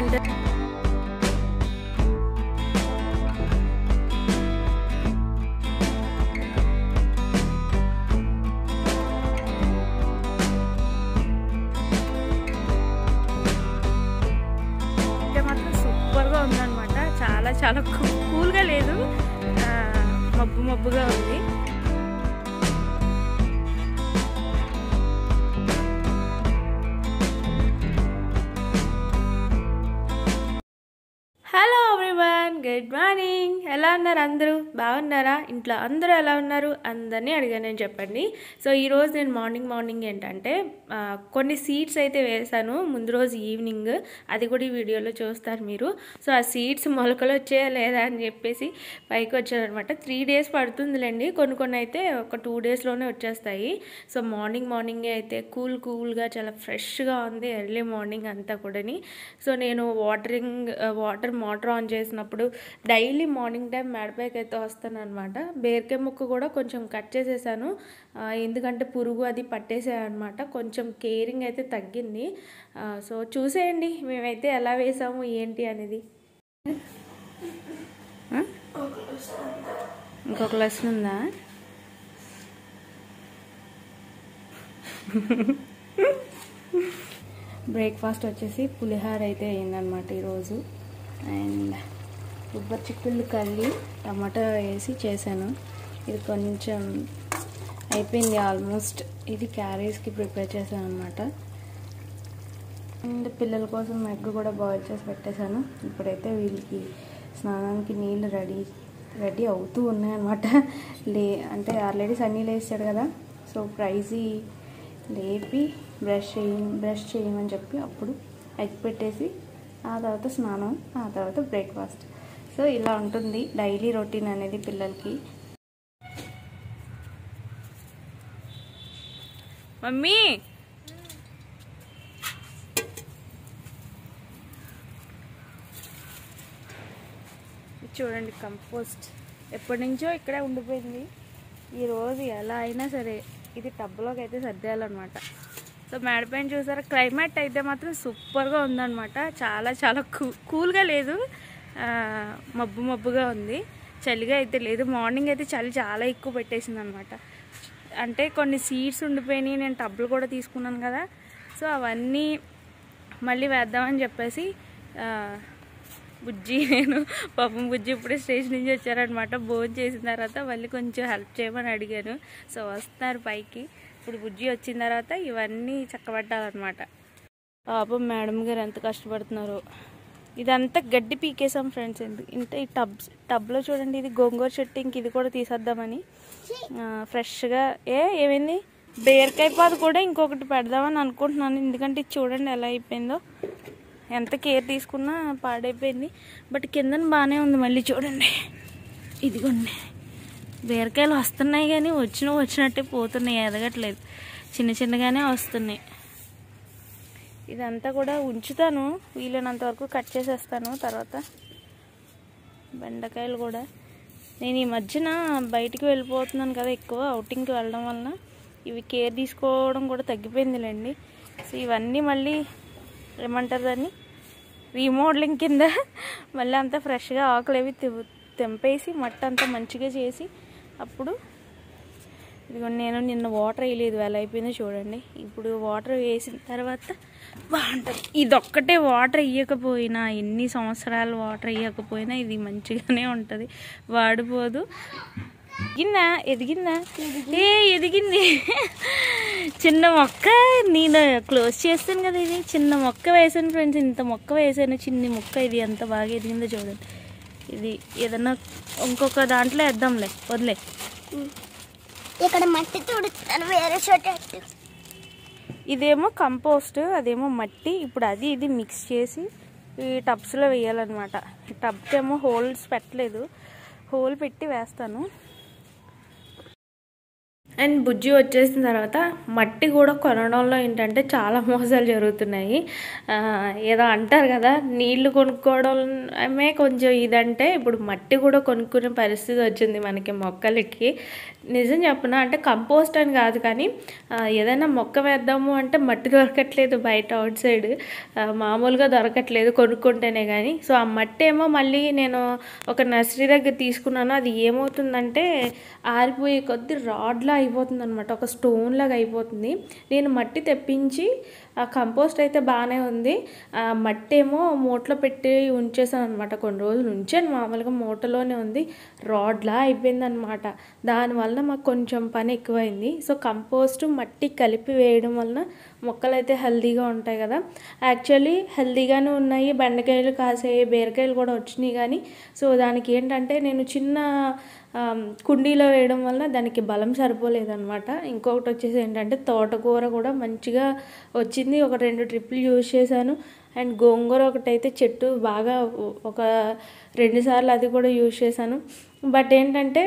వెంట అయితే మాత్రం సూపర్గా ఉందన్నమాట చాలా చాలా కూల్గా లేదు ఆ, మబ్బు మబ్బుగా ఉంది హలో ఎవ్రీవన్ గుడ్ మార్నింగ్ ఎలా ఉన్నారు అందరూ బాగున్నారా ఇంట్లో అందరూ ఎలా ఉన్నారు అందరినీ అడిగాను నేను చెప్పండి సో ఈరోజు నేను మార్నింగ్ మార్నింగ్ ఏంటంటే ఆ, కొన్ని సీడ్స్ అయితే వేసాను ముందు రోజు ఈవినింగ్ అది కూడా ఈ వీడియోలో చూస్తారు మీరు సో ఆ సీడ్స్ మొలకలు వచ్చాయా లేదా అని చెప్పేసి పైకి వచ్చారనమాట త్రీ డేస్ పడుతుందిలేండి కొన్ని కొన్ని అయితే ఒక టూ డేస్లోనే వచ్చేస్తాయి సో మార్నింగ్ మార్నింగే అయితే కూల్ కూల్గా చాలా ఫ్రెష్గా ఉంది ఎర్లీ మార్నింగ్ అంతా కూడాని సో నేను వాటరింగ్ వాటర్ మోటార్ ఆన్ చేసినప్పుడు డైలీ మార్నింగ్ టైం మేడపైకి అయితే వస్తాను అనమాట బేరకాయ ముక్క కూడా కొంచెం కట్ చేసేసాను ఆ, ఎందుకంటే పురుగు అది పట్టేసాను అనమాట కొంచెం కేరింగ్ అయితే తగ్గింది ఆ, సో చూసేయండి మేమైతే ఎలా వేసాము ఏంటి అనేది ఆ? ఇంకొక లెసన్ ఉందా బ్రేక్ఫాస్ట్ వచ్చేసి పులిహార అయితే అయిందనమాట ఈరోజు అండ్ కొబ్బరి చిక్కుళ్ళు కల్లి టమాటా వేసి చేశాను ఇది కొంచెం అయిపోయింది ఆల్మోస్ట్ ఇది క్యారీస్కి ప్రిపేర్ చేశాను అనమాట అండ్ పిల్లల కోసం ఎగ్ కూడా బాయిల్ చేసి పెట్టేశాను ఇప్పుడైతే వీళ్ళకి స్నానానికి నీళ్ళు రెడీ రెడీ అవుతూ ఉన్నాయన్నమాట లే అంటే ఆల్రెడీ సన్నీ లేచాడు కదా సో ప్రైజీ లేపి బ్రష్ చేయ బ్రష్ చేయమని చెప్పి అప్పుడు ఎగ్ పెట్టేసి ఆ తర్వాత స్నానం ఆ తర్వాత బ్రేక్ఫాస్ట్ సో ఇలా ఉంటుంది డైలీ రొటీన్ అనేది పిల్లలకి మమ్మీ చూడండి కంపోస్ట్ ఎప్పటి నుంచో ఇక్కడే ఉండిపోయింది ఈరోజు ఎలా అయినా సరే ఇది టబ్లోకి అయితే సర్దేయాలన్నమాట సో మేడపైన చూసారా క్లైమేట్ అయితే మాత్రం సూపర్గా ఉందన్నమాట చాలా చాలా కూ కూల్గా లేదు ఆ, మబ్బు మబ్బుగా ఉంది చలిగా అయితే లేదు మార్నింగ్ అయితే చలి చాలా ఎక్కువ పెట్టేసింది అనమాట అంటే కొన్ని సీడ్స్ ఉండిపోయినాయి నేను టబ్బులు కూడా తీసుకున్నాను కదా సో అవన్నీ మళ్ళీ వేద్దామని చెప్పేసి ఆ, బుజ్జి నేను పాపం బుజ్జి ఇప్పుడే స్టేషన్ నుంచి వచ్చారనమాట భోజనం చేసిన తర్వాత మళ్ళీ కొంచెం హెల్ప్ చేయమని అడిగాను సో వస్తున్నారు పైకి ఇప్పుడు బుజ్జి వచ్చిన తర్వాత ఇవన్నీ చక్కబెట్టాలన్నమాట పాపం మేడం గారు ఎంత కష్టపడుతున్నారు ఇదంతా గడ్డి పీకేసాం ఫ్రెండ్స్ ఎందుకు ఇంత ఈ టబ్స్ టబ్లో చూడండి ఇది గోంగూర చెట్టు ఇంక ఇది కూడా తీసేద్దామని ఆ, ఫ్రెష్గా ఏ ఏమైంది బీరకాయ పాదు కూడా ఇంకొకటి పెడదామని అనుకుంటున్నాను ఎందుకంటే ఇది చూడండి ఎలా అయిపోయిందో ఎంత కేర్ తీసుకున్నా పాడైపోయింది బట్ కిందన బాగానే ఉంది మళ్ళీ చూడండి ఇదిగోండి బీరకాయలు వస్తున్నాయి కానీ వచ్చిన వచ్చినట్టే పోతున్నాయి ఎదగట్లేదు చిన్న చిన్నగానే వస్తున్నాయి ఇదంతా కూడా ఉంచుతాను వీలైనంత వరకు కట్ చేసేస్తాను తర్వాత బెండకాయలు కూడా నేను ఈ మధ్యన బయటికి వెళ్ళిపోతున్నాను కదా ఎక్కువ అవుటింగ్కి వెళ్ళడం వలన ఇవి కేర్ తీసుకోవడం కూడా తగ్గిపోయిందిలేండి సో ఇవన్నీ మళ్ళీ ఏమంటారు దాన్ని రీమోడలింగ్ కింద మళ్ళీ అంతా ఫ్రెష్గా ఆకులు అవి తె- తెంపేసి మట్టి అంతా మంచిగా చేసి అప్పుడు ఇదిగో నేను నిన్న వాటర్ వేయలేదు ఎలా అయిపోయిందో చూడండి ఇప్పుడు వాటర్ వేసిన తర్వాత బాగుంటుంది ఇదొక్కటే వాటర్ ఇవ్వకపోయినా ఎన్ని సంవత్సరాలు వాటర్ ఇవ్వకపోయినా ఇది మంచిగానే ఉంటుంది వాడిపోదు ఎదిగిందా ఎదిగిందా ఏ ఎదిగింది చిన్న మొక్క నేను క్లోజ్ చేస్తాను కదా ఇది చిన్న మొక్క వేసాను ఫ్రెండ్స్ ఇంత మొక్క వేసాను చిన్ని మొక్క ఇది ఎంత బాగా ఎదిగిందో చూడండి ఇది ఏదన్నా ఇంకొక దాంట్లో వేద్దాంలే వదిలే ఇక్కడ మట్టి తుడుతాను వేరే చోట పెట్టు. ఇదేమో కంపోస్ట్ అదేమో మట్టి ఇప్పుడు అది ఇది మిక్స్ చేసి ఈ టబ్స్లో వేయాలన్నమాట ఈ టబ్కి ఏమో హోల్స్ పెట్టలేదు హోల్ పెట్టి వేస్తాను అండ్ బుజ్జి వచ్చేసిన తర్వాత మట్టి కూడా కొనడంలో ఏంటంటే చాలా మోసాలు జరుగుతున్నాయి ఆ, ఏదో అంటారు కదా నీళ్లు కొనుక్కోవడమే కొంచెం ఇదంటే ఇప్పుడు మట్టి కూడా కొనుక్కునే పరిస్థితి వచ్చింది మనకి మొక్కలకి నిజం చెప్పనా అంటే కంపోస్ట్ అని కాదు కానీ ఆ, ఏదైనా మొక్క వేద్దాము అంటే మట్టి దొరకట్లేదు బయట అవుట్ సైడ్ మామూలుగా దొరకట్లేదు కొనుక్కుంటేనే కానీ సో ఆ మట్టి ఏమో మళ్ళీ నేను ఒక నర్సరీ దగ్గర తీసుకున్నాను అది ఏమవుతుందంటే ఆరిపోయే కొద్ది రాడ్లా అయిపోతుంది అనమాట ఒక స్టోన్ లాగా అయిపోతుంది నేను మట్టి తెప్పించి ఆ కంపోస్ట్ అయితే బాగానే ఉంది ఆ మట్టి ఏమో మూటలో పెట్టి ఉంచేసాను అనమాట కొన్ని రోజులు ఉంచాను మామూలుగా మూటలోనే ఉంది రాడ్లా అయిపోయింది అనమాట దానివల్ల మాకు కొంచెం పని ఎక్కువైంది సో కంపోస్ట్ మట్టి కలిపి వేయడం వలన మొక్కలు అయితే హెల్తీగా ఉంటాయి కదా యాక్చువల్లీ హెల్తీగానే ఉన్నాయి బెండకాయలు కాసాయి బీరకాయలు కూడా వచ్చినాయి కానీ సో దానికి ఏంటంటే నేను చిన్న ఆమ్, కుండీలో వేయడం వల్ల దానికి బలం సరిపోలేదన్నమాట ఇంకొకటి వచ్చేసి ఏంటంటే తోటకూర కూడా మంచిగా వచ్చింది ఒక రెండు ట్రిప్పులు యూజ్ చేశాను అండ్ గోంగూర ఒకటైతే చెట్టు బాగా ఒక రెండు సార్లు అది కూడా యూజ్ చేశాను బట్ ఏంటంటే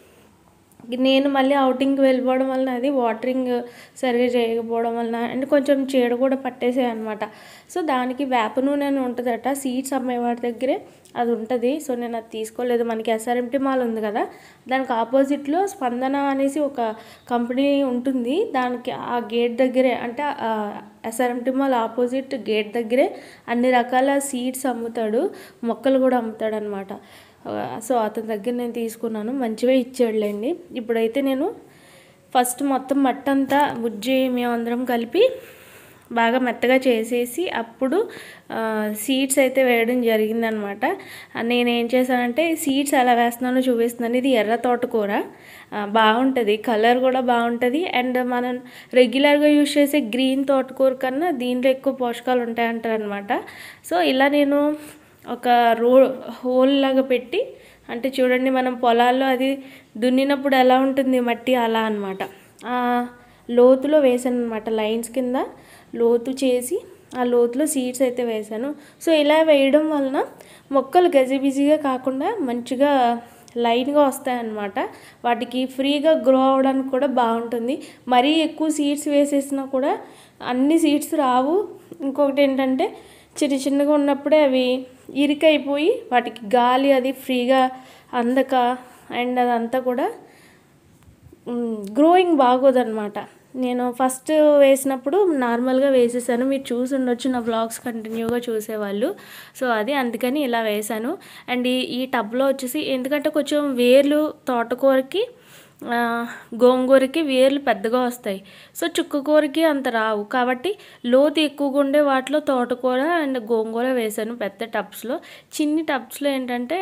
నేను మళ్ళీ అవుటింగ్కి వెళ్ళిపోవడం వలన అది వాటరింగ్ సరిగా చేయకపోవడం వలన అండ్ కొంచెం చీడ కూడా పట్టేసాయి అనమాట సో దానికి వేప నూనె అని ఉంటుందట సీడ్స్ అమ్మేవాడి దగ్గరే అది ఉంటుంది సో నేను అది తీసుకోలేదు మనకి ఎస్ఆర్ఎంటీ మాల్ ఉంది కదా దానికి ఆపోజిట్లో స్పందన అనేసి ఒక కంపెనీ ఉంటుంది దానికి ఆ గేట్ దగ్గరే అంటే ఎస్ఆర్ఎంటీ మాల్ ఆపోజిట్ గేట్ దగ్గరే అన్ని రకాల సీడ్స్ అమ్ముతాడు మొక్కలు కూడా అమ్ముతాడు అనమాట సో అతని దగ్గర నేను తీసుకున్నాను మంచివే ఇచ్చాడులేండి ఇప్పుడైతే నేను ఫస్ట్ మొత్తం మట్టి అంతా బుజ్జి మేమందరం కలిపి బాగా మెత్తగా చేసేసి అప్పుడు సీడ్స్ అయితే వేయడం జరిగిందనమాట నేనేం చేశానంటే సీడ్స్ ఎలా వేస్తున్నానో చూపిస్తున్నాను ఇది ఎర్ర తోటకూర ఆ, బాగుంటుంది కలర్ కూడా బాగుంటుంది అండ్ మనం రెగ్యులర్గా యూజ్ చేసే గ్రీన్ తోటకూర కన్నా దీంట్లో ఎక్కువ పోషకాలు ఉంటాయంటారు అనమాట సో ఇలా నేను ఒక రో హోల్ లాగా పెట్టి అంటే చూడండి మనం పొలాల్లో అది దున్నినప్పుడు ఎలా ఉంటుంది మట్టి అలా అనమాట లోతులో వేసాను అనమాట లైన్స్ కింద లోతు చేసి ఆ లోతులో సీడ్స్ అయితే వేసాను సో ఇలా వేయడం వలన మొక్కలు గజిబిజిగా కాకుండా మంచిగా లైన్గా వస్తాయన్నమాట వాటికి ఫ్రీగా గ్రో అవడానికి కూడా బాగుంటుంది మరీ ఎక్కువ సీడ్స్ వేసేసినా కూడా అన్ని సీడ్స్ రావు ఇంకొకటి ఏంటంటే చిన్న చిన్నగా ఉన్నప్పుడే అవి ఇరికైపోయి వాటికి గాలి అది ఫ్రీగా అందక అండ్ అదంతా కూడా గ్రోయింగ్ బాగోదన్నమాట నేను ఫస్ట్ వేసినప్పుడు నార్మల్గా వేసేసాను మీరు చూసి ఉండొచ్చు నా బ్లాగ్స్ కంటిన్యూగా చూసేవాళ్ళు సో అది అందుకని ఇలా వేసాను అండ్ ఈ ఈ టబ్లో వచ్చేసి ఎందుకంటే కొంచెం వేర్లు తోటకూరకి ఆ, గోంగూరకి వేర్లు పెద్దగా వస్తాయి సో చుక్కకూరకి అంత రావు కాబట్టి లోతు ఎక్కువగా ఉండే వాటిలో తోటకూర అండ్ గోంగూర వేసాను పెద్ద టబ్స్లో చిన్ని టబ్స్లో ఏంటంటే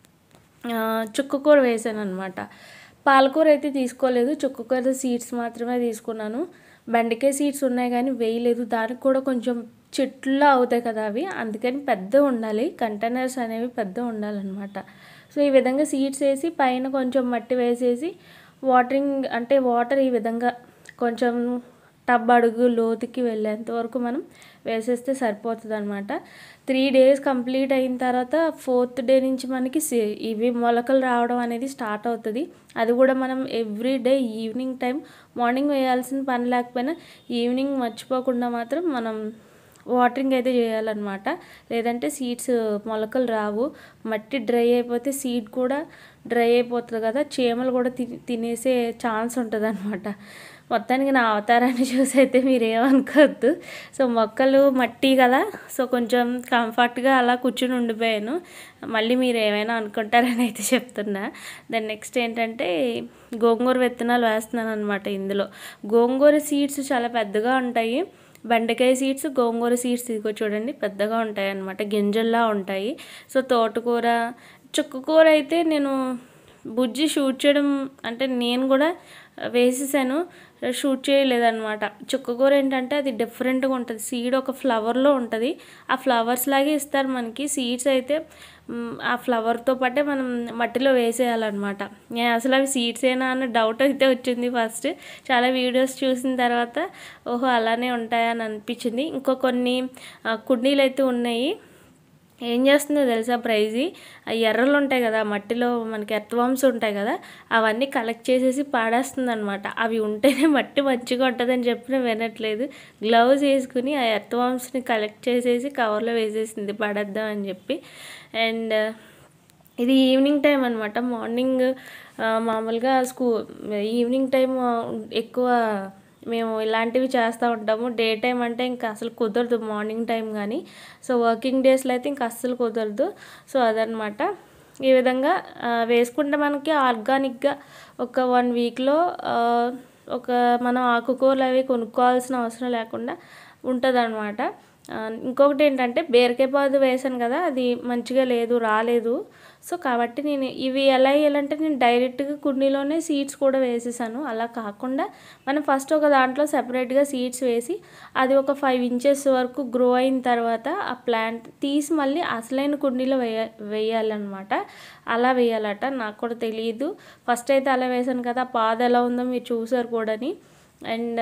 ఆ, చుక్కకూర వేసాను అనమాట పాలకూర అయితే తీసుకోలేదు చుక్కకూర సీడ్స్ మాత్రమే తీసుకున్నాను బెండకాయ సీడ్స్ ఉన్నాయి కానీ వేయలేదు దానికి కూడా కొంచెం చెట్లులా అవుతాయి కదా అవి అందుకని పెద్ద ఉండాలి కంటైనర్స్ అనేవి పెద్ద ఉండాలన్నమాట సో ఈ విధంగా సీడ్స్ వేసి పైన కొంచెం మట్టి వేసేసి వాటరింగ్ అంటే వాటర్ ఈ విధంగా కొంచెం టబ్ అడుగు లోతుకి వెళ్ళేంత వరకు మనం వేసేస్తే సరిపోతుంది అనమాట త్రీ డేస్ కంప్లీట్ అయిన తర్వాత ఫోర్త్ డే నుంచి మనకి సి- ఇవి మొలకలు రావడం అనేది స్టార్ట్ అవుతుంది అది కూడా మనం every day evening time morning వేయాల్సిన పని లేకపోయినా ఈవినింగ్ మర్చిపోకుండా మాత్రం మనం వాటరింగ్ అయితే చేయాలన్నమాట లేదంటే సీడ్స్ మొలకలు రావు మట్టి డ్రై అయిపోతే సీడ్ కూడా డ్రై అయిపోతుంది కదా చీమలు కూడా తిని తినేసే ఛాన్స్ ఉంటుంది అనమాట మొత్తానికి నా అవతారాన్ని చూసి అయితే మీరు ఏమనుకోవద్దు సో మొక్కలు మట్టి కదా సో కొంచెం కంఫర్ట్గా అలా కూర్చుని ఉండిపోయాను మళ్ళీ మీరు ఏమైనా అనుకుంటారని అయితే చెప్తున్నా దెన్ నెక్స్ట్ ఏంటంటే గోంగూర విత్తనాలు వేస్తున్నాను అనమాట ఇందులో గోంగూర సీడ్స్ చాలా పెద్దగా ఉంటాయి బెండకాయ సీడ్స్ గోంగూర సీడ్స్ ఇదిగో చూడండి పెద్దగా ఉంటాయి అన్నమాట గింజల్లా ఉంటాయి సో తోటకూర చుక్కకూర అయితే నేను బుజ్జి షూట్ చేయడం అంటే నేను కూడా వేసేసాను షూట్ చేయలేదన్నమాట చుక్కకూర ఏంటంటే అది డిఫరెంట్గా ఉంటుంది సీడ్ ఒక ఫ్లవర్లో ఉంటుంది ఆ ఫ్లవర్స్ లాగే ఇస్తారు మనకి సీడ్స్ అయితే మ్, ఆ ఫ్లవర్తో పాటే మనం మట్టిలో వేసేయాలన్నమాట నేను అసలు అవి సీడ్స్ ఏనా అన్న డౌట్ అయితే వచ్చింది ఫస్ట్ చాలా వీడియోస్ చూసిన తర్వాత ఓహో అలానే ఉంటాయని అనిపించింది ఇంకో కొన్ని ఆ, కుండీలు అయితే ఉన్నాయి ఏం చేస్తుందో తెలుసా ప్రైజీ ఆ ఎర్రలు ఉంటాయి కదా మట్టిలో మనకి ఎర్త్వామ్స్ ఉంటాయి కదా అవన్నీ కలెక్ట్ చేసేసి పాడేస్తుంది అనమాట అవి ఉంటేనే మట్టి మంచిగా ఉంటుందని చెప్పిన వినట్లేదు గ్లౌజ్ వేసుకుని ఆ ఎర్త్వామ్స్ని కలెక్ట్ చేసేసి కవర్లో వేసేసింది పడేద్దాం అని చెప్పి అండ్ ఇది ఈవినింగ్ టైం అనమాట మార్నింగ్ ఆ, మామూలుగా స్కూ ఈవినింగ్ టైం ఆ, ఎక్కువ మేము ఇలాంటివి చేస్తూ ఉంటాము డే టైం అంటే ఇంకా అసలు కుదరదు మార్నింగ్ టైం కానీ సో వర్కింగ్ డేస్లో అయితే ఇంకా అస్సలు కుదరదు సో అదనమాట ఈ విధంగా ఆ, వేసుకుంటే మనకి ఆర్గానిక్గా ఒక వన్ వీక్లో ఒక మనం ఆకుకూరలు అవి కొనుక్కోవాల్సిన అవసరం లేకుండా ఉంటుంది ఇంకొకటి ఏంటంటే బీరకాయ పాదు వేసాను కదా అది మంచిగా లేదు రాలేదు సో కాబట్టి నేను ఇవి ఎలా వేయాలంటే నేను డైరెక్ట్గా కుండీలోనే సీడ్స్ కూడా వేసేసాను అలా కాకుండా మనం ఫస్ట్ ఒక దాంట్లో సెపరేట్గా సీడ్స్ వేసి అది ఒక ఫైవ్ ఇంచెస్ వరకు గ్రో అయిన తర్వాత ఆ ప్లాంట్ తీసి మళ్ళీ అసలైన కుండీలో వేయ వేయాలన్నమాట అలా వేయాలట నాకు కూడా తెలియదు ఫస్ట్ అయితే అలా వేసాను కదా ఆ పాద ఎలా ఉందో మీరు చూసారు కూడాని అండ్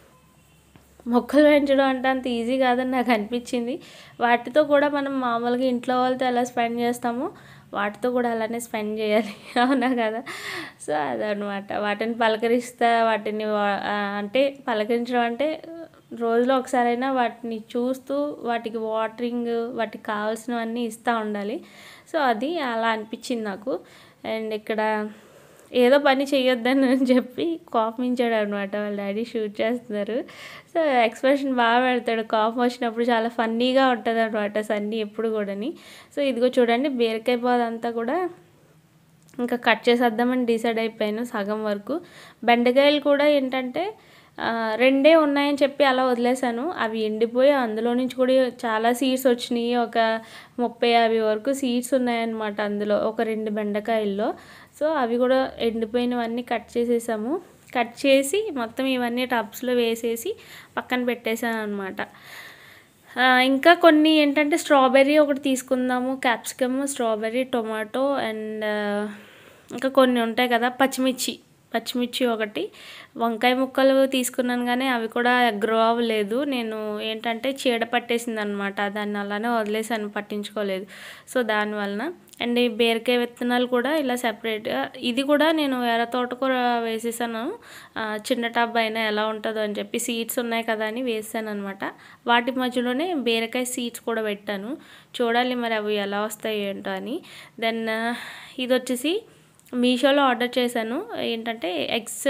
మొక్కలు పెంచడం అంటే అంత ఈజీ కాదని నాకు అనిపించింది వాటితో కూడా మనం మామూలుగా ఇంట్లో వాళ్ళతో ఎలా స్పెండ్ చేస్తామో వాటితో కూడా అలానే స్పెండ్ చేయాలి అవునా కదా సో అదనమాట వాటిని పలకరిస్తా వాటిని వా- ఆ, అంటే పలకరించడం అంటే రోజులో ఒకసారైనా వాటిని చూస్తూ వాటికి వాటరింగ్ వాటికి కావాల్సినవన్నీ ఇస్తూ ఉండాలి సో అది అలా అనిపించింది నాకు అండ్ ఇక్కడ ఏదో పని చేయొద్దని అని చెప్పి కోపమించాడు అనమాట వాళ్ళ డాడీ షూట్ చేస్తున్నారు సో ఎక్స్ప్రెషన్ బాగా పెడతాడు కోపం వచ్చినప్పుడు చాలా ఫన్నీగా ఉంటుంది అనమాట సన్నీ ఎప్పుడు కూడాని సో ఇదిగో చూడండి బీరకాయ పాదు అంతా కూడా ఇంకా కట్ చేసేద్దామని డిసైడ్ అయిపోయాను సగం వరకు బెండకాయలు కూడా ఏంటంటే ఆ, రెండే ఉన్నాయని చెప్పి అలా వదిలేసాను అవి ఎండిపోయి అందులో నుంచి కూడా చాలా సీడ్స్ వచ్చినాయి ఒక ముప్పై యాభై వరకు సీడ్స్ ఉన్నాయన్నమాట అందులో ఒక రెండు బెండకాయల్లో సో అవి కూడా ఎండిపోయినవన్నీ కట్ చేసేసాము కట్ చేసి మొత్తం ఇవన్నీ టబ్స్లో వేసేసి పక్కన పెట్టేశాను అనమాట ఆ, ఇంకా కొన్ని ఏంటంటే స్ట్రాబెర్రీ ఒకటి తీసుకుందాము క్యాప్సికమ్ స్ట్రాబెర్రీ టొమాటో అండ్ ఇంకా కొన్ని ఉంటాయి కదా పచ్చిమిర్చి పచ్చిమిర్చి ఒకటి వంకాయ ముక్కలు తీసుకున్నాను కానీ అవి కూడా గ్రో అవ్వలేదు నేను ఏంటంటే చీడ పట్టేసింది అనమాట దాన్ని అలానే వదిలేసాను పట్టించుకోలేదు సో దానివలన అండ్ ఈ బీరకాయ విత్తనాలు కూడా ఇలా సెపరేట్గా ఇది కూడా నేను ఎర్ర తోటకూర వేసేసాను ఆ, చిన్న టబ్ అయినా ఎలా ఉంటుందో అని చెప్పి సీడ్స్ ఉన్నాయి కదా అని వేసాను అనమాట వాటి మధ్యలోనే బీరకాయ సీడ్స్ కూడా పెట్టాను చూడాలి మరి అవి ఎలా వస్తాయి ఏంటో అని దెన్ ఇది వచ్చేసి మీషోలో ఆర్డర్ చేశాను ఏంటంటే ఎగ్స్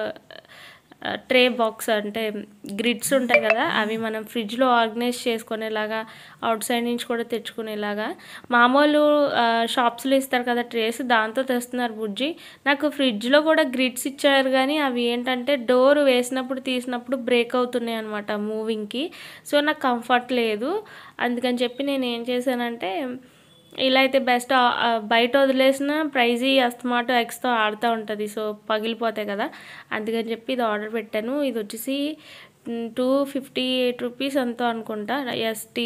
ట్రే బాక్స్ అంటే గ్రిడ్స్ ఉంటాయి కదా అవి మనం ఫ్రిడ్జ్లో ఆర్గనైజ్ చేసుకునేలాగా అవుట్ సైడ్ నుంచి కూడా తెచ్చుకునేలాగా మామూలు షాప్స్లో ఇస్తారు కదా ట్రేస్ దాంతో తెస్తున్నారు బుజ్జి నాకు ఫ్రిడ్జ్లో కూడా గ్రిడ్స్ ఇచ్చారు కానీ అవి ఏంటంటే డోర్ వేసినప్పుడు తీసినప్పుడు బ్రేక్ అవుతున్నాయి అనమాట మూవింగ్కి సో నాకు కంఫర్ట్ లేదు అందుకని చెప్పి నేను ఏం చేశానంటే ఇలా అయితే బెస్ట్ బయట వదిలేసిన ప్రైజీ అస్తమాటో ఎక్స్తో ఆడుతూ ఉంటుంది సో పగిలిపోతాయి కదా అందుకని చెప్పి ఇది ఆర్డర్ పెట్టాను ఇది వచ్చేసి టూ ఫిఫ్టీ ఎయిట్ రూపీస్ ఎంతో అనుకుంటా ఎస్ టీ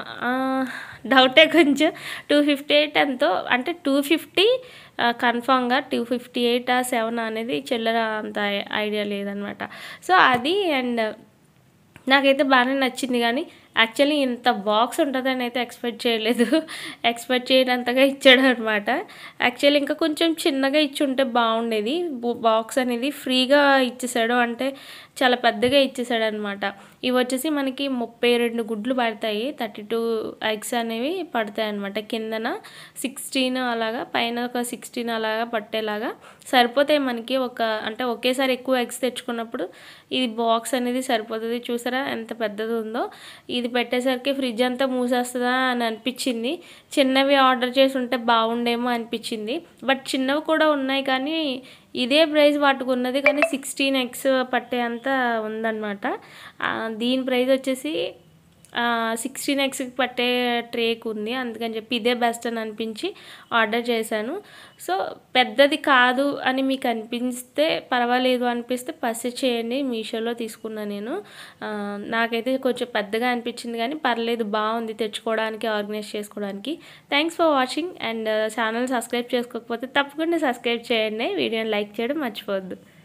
డౌటే కొంచెం టూ ఫిఫ్టీ ఎయిట్ ఎంతో అంటే టూ ఫిఫ్టీ కన్ఫామ్గా టూ ఫిఫ్టీ ఎయిట్ సెవెన్ అనేది చిల్లర అంత ఐడియా లేదనమాట సో అది అండ్ నాకైతే బాగానే నచ్చింది కానీ యాక్చువల్లీ ఇంత బాక్స్ ఉంటుందని అయితే ఎక్స్పెక్ట్ చేయలేదు ఎక్స్పెక్ట్ చేయనంతగా ఇచ్చాడు అనమాట యాక్చువల్లీ ఇంకా కొంచెం చిన్నగా ఇచ్చి ఉంటే బాగుండేది బాక్స్ అనేది ఫ్రీగా ఇచ్చేసాడు అంటే చాలా పెద్దగా ఇచ్చేసాడు అనమాట ఇవి వచ్చేసి మనకి ముప్పై రెండు గుడ్లు పడతాయి థర్టీ టూ ఎగ్స్ అనేవి పడతాయి అనమాట కిందన సిక్స్టీన్ అలాగా పైన ఒక సిక్స్టీన్ అలాగా పట్టేలాగా సరిపోతాయి మనకి ఒక అంటే ఒకేసారి ఎక్కువ ఎగ్స్ తెచ్చుకున్నప్పుడు ఇది బాక్స్ అనేది సరిపోతుంది చూసారా ఎంత పెద్దది ఉందో ఇది పెట్టేసరికి ఫ్రిడ్జ్ అంతా మూసేస్తుందా అని అనిపించింది చిన్నవి ఆర్డర్ చేసి ఉంటే బాగుండేమో అనిపించింది బట్ చిన్నవి కూడా ఉన్నాయి కానీ ఇదే ప్రైస్ వాటికి ఉన్నది కానీ సిక్స్టీన్ ఎగ్స్ పట్టే అంత ఉందన్నమాట ఆ, దీని ప్రైస్ వచ్చేసి సిక్స్టీన్ ఎక్స్కి పట్టే ట్రేక్ ఉంది అందుకని చెప్పి ఇదే బెస్ట్ అని అనిపించి ఆర్డర్ చేశాను సో పెద్దది కాదు అని మీకు అనిపిస్తే పర్వాలేదు అనిపిస్తే పసి చేయండి మీషోలో తీసుకున్నా నేను ఆ, నాకైతే కొంచెం పెద్దగా అనిపించింది కానీ పర్లేదు బాగుంది తెచ్చుకోవడానికి ఆర్గనైజ్ చేసుకోవడానికి thanks for watching and channel subscribe చేసుకోకపోతే తప్పకుండా సబ్స్క్రైబ్ చేయండి వీడియోని లైక్ చేయడం మర్చిపోవద్దు